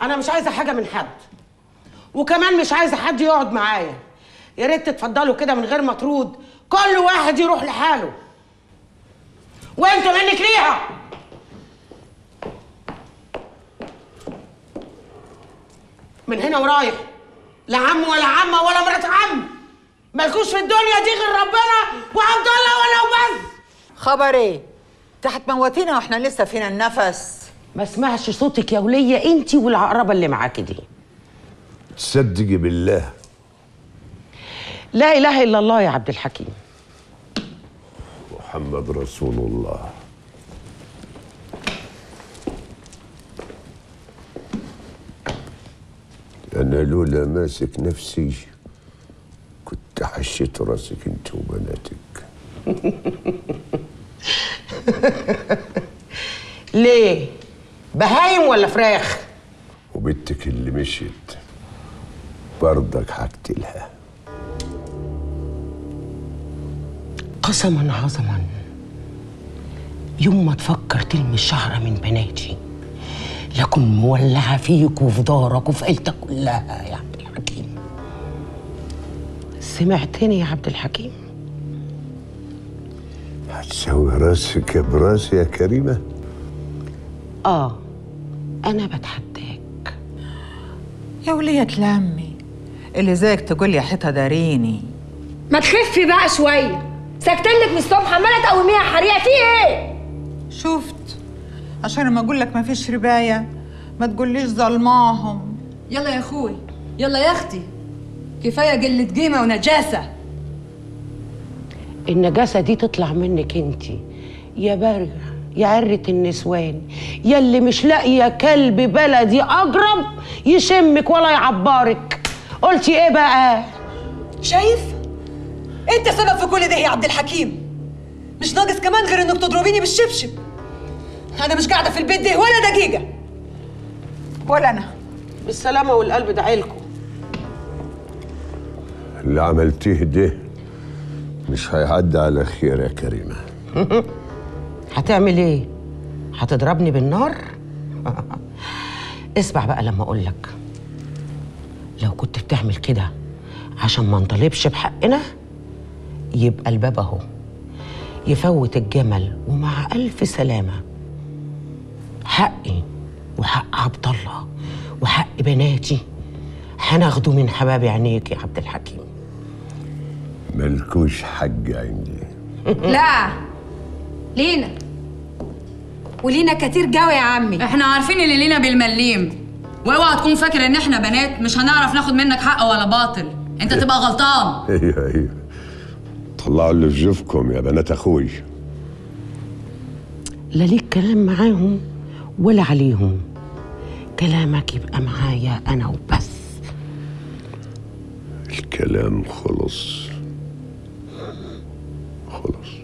انا مش عايزه حاجه من حد وكمان مش عايزه حد يقعد معايا يا ريت تتفضلوا كده من غير مطرود كل واحد يروح لحاله وانتوا منك ليها من هنا ورايح لا عم ولا عمه ولا مرات عم مالكوش في الدنيا دي غير ربنا وعبد الله ولا وبس خبر ايه؟ انت هتموتينا واحنا لسه فينا النفس ما اسمعش صوتك يا وليه انت والعقربه اللي معاكي دي تصدقي بالله لا اله الا الله يا عبد الحكيم محمد رسول الله أنا لولا ماسك نفسي كنت حشيت راسك أنت وبناتك ليه بهايم ولا فراخ وبنتك اللي مشيت برضك هقتلها قسما عظما يوم ما تفكر تلمس شعره من بناتي لكن مولعه فيك وفي دارك وفي عيلتك كلها يا عبد الحكيم سمعتني يا عبد الحكيم هتسوي راسك براسي يا كريمة اه انا بتحداك يا ولية لمي اللي زيك تقول يا حيطة داريني ما تخفي بقى شويه ساكتلك من الصبح عماله تقوميها حريقه في ايه شفت عشان لما اقول لك ما فيش رباية ما تقوليش ظلماهم يلا يا اخوي يلا يا اختي كفايه قله قيمه ونجاسه النجاسه دي تطلع منك انت يا بارع يا عرة النسوان يا اللي مش لاقيه كلب بلدي اجرب يشمك ولا يعبرك قلتي ايه بقى شايف انت سبب في كل ده يا عبد الحكيم مش ناقص كمان غير انك تضربيني بالشبشب انا مش قاعده في البيت ده ولا دقيقه ولا انا بالسلامه والقلب دعيلكم اللي عملتيه ده مش هيعدي على خير يا كريمة هتعمل ايه هتضربني بالنار اسمع بقى لما اقول لك لو كنت بتعمل كده عشان ما نطالبش بحقنا يبقى الباب اهو يفوت الجمل ومع الف سلامه حقي وحق عبد الله وحق بناتي هناخده من حباب عينيك يا عبد الحكيم ملكوش حق عندي لا لينا ولينا كتير قوي يا عمي احنا عارفين اللي لينا بالمليم واوعى تكون فاكر ان احنا بنات مش هنعرف ناخد منك حق ولا باطل انت تبقى غلطان ايوه ايوه طلعوا اللي في جوفكم يا بنات اخوي لا ليك كلام معاهم ولا عليهم كلامك يبقى معايا انا وبس الكلام خلص خلص